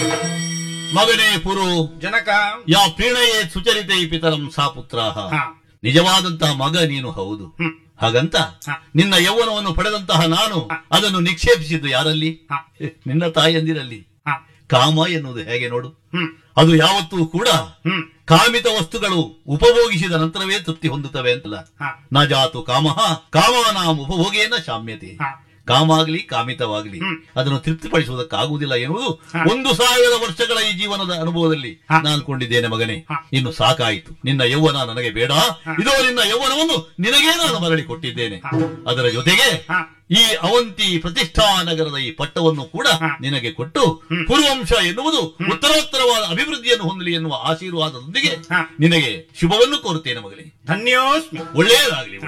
ಮಗನೇ ಪುರು ಜನಕ ಯಾ ಪ್ರೀಣಯೇ ಸುಚರಿತೈ ಪಿತರಂ ಸಾ ಪುತ್ರಾಹ ಹಾ. ನಿಜವಾದಂತಹ ಮಗ ನೀನು ಹೌದು ಹ್ಮ್. ಹಾಗಂತ ಹಾ. ನಿನ್ನ ಯೌವನವನ್ನು ಪಡೆದಂತಹ ನಾನು ಅದನ್ನು ನಿಕ್ಷೇಪಿಸಿದ್ದು ಯಾರಲ್ಲಿ ಹಾ. ನಿನ್ನ ತಾಯಂದಿರಲ್ಲಿ ಹಾ. ಕಾಮ ಎನ್ನುವುದು ಹೇಗೆ ನೋಡು ಹ್ಮ್ ಅದು ಯಾವತ್ತೂ ಕೂಡ ಹ್ಮ್ ಕಾಮಿತ ವಸ್ತುಗಳು ಉಪಭೋಗಿಸಿದ ನಂತರವೇ ತೃಪ್ತಿ ಹೊಂದುತ್ತವೆ ಅಂತಲ್ಲ ಹಾ. ನ ಜಾತು ಕಾಮಃ ಕಾಮಾನಾಂ ಉಪಭೋಗೇನ ಶಾಮ್ಯತೆ ಹಾ. ಕಾಮ ಆಗ್ಲಿ ಕಾಮಿತವಾಗ್ಲಿ ಹ್ಮ್. ಅದನ್ನು ತೃಪ್ತಿಪಡಿಸುವುದಕ್ಕಾಗುವುದಿಲ್ಲ ಎನ್ನುವುದು ಹಾ. ಒಂದು ಸಾವಿರ ವರ್ಷಗಳ ಈ ಜೀವನದ ಅನುಭವದಲ್ಲಿ ಹಾ. ನಾನು ಕೊಂಡಿದ್ದೇನೆ ಮಗನೇ ಹಾ. ಇನ್ನು ಸಾಕಾಯಿತು ನಿನ್ನ ಯೌವನ ನನಗೆ ಬೇಡ ಇದೋ ನಿನ್ನ ಯೌವನವನ್ನು ನಿನಗೇ ನಾನು ಮರಳಿ ಕೊಟ್ಟಿದ್ದೇನೆ ಹಾ. ಅದರ ಜೊತೆಗೆ ಹಾ. ಈ ಅವಂತಿ ಪ್ರತಿಷ್ಠಾ ನಗರದ ಈ ಪಟ್ಟವನ್ನು ಕೂಡ ಹಾ. ನಿನಗೆ ಕೊಟ್ಟು ಪುರುವಂಶ ಎನ್ನುವುದು ಉತ್ತರೋತ್ತರವಾದ ಅಭಿವೃದ್ಧಿಯನ್ನು ಹೊಂದಲಿ ಎನ್ನುವ ಆಶೀರ್ವಾದದೊಂದಿಗೆ ಹಾ. ನಿನಗೆ ಶುಭವನ್ನು ಕೋರುತ್ತೇನೆ ಮಗನೇ ಧನ್ಯೋಸ್ಮಿ ಒಳ್ಳೆಯದಾಗಲಿ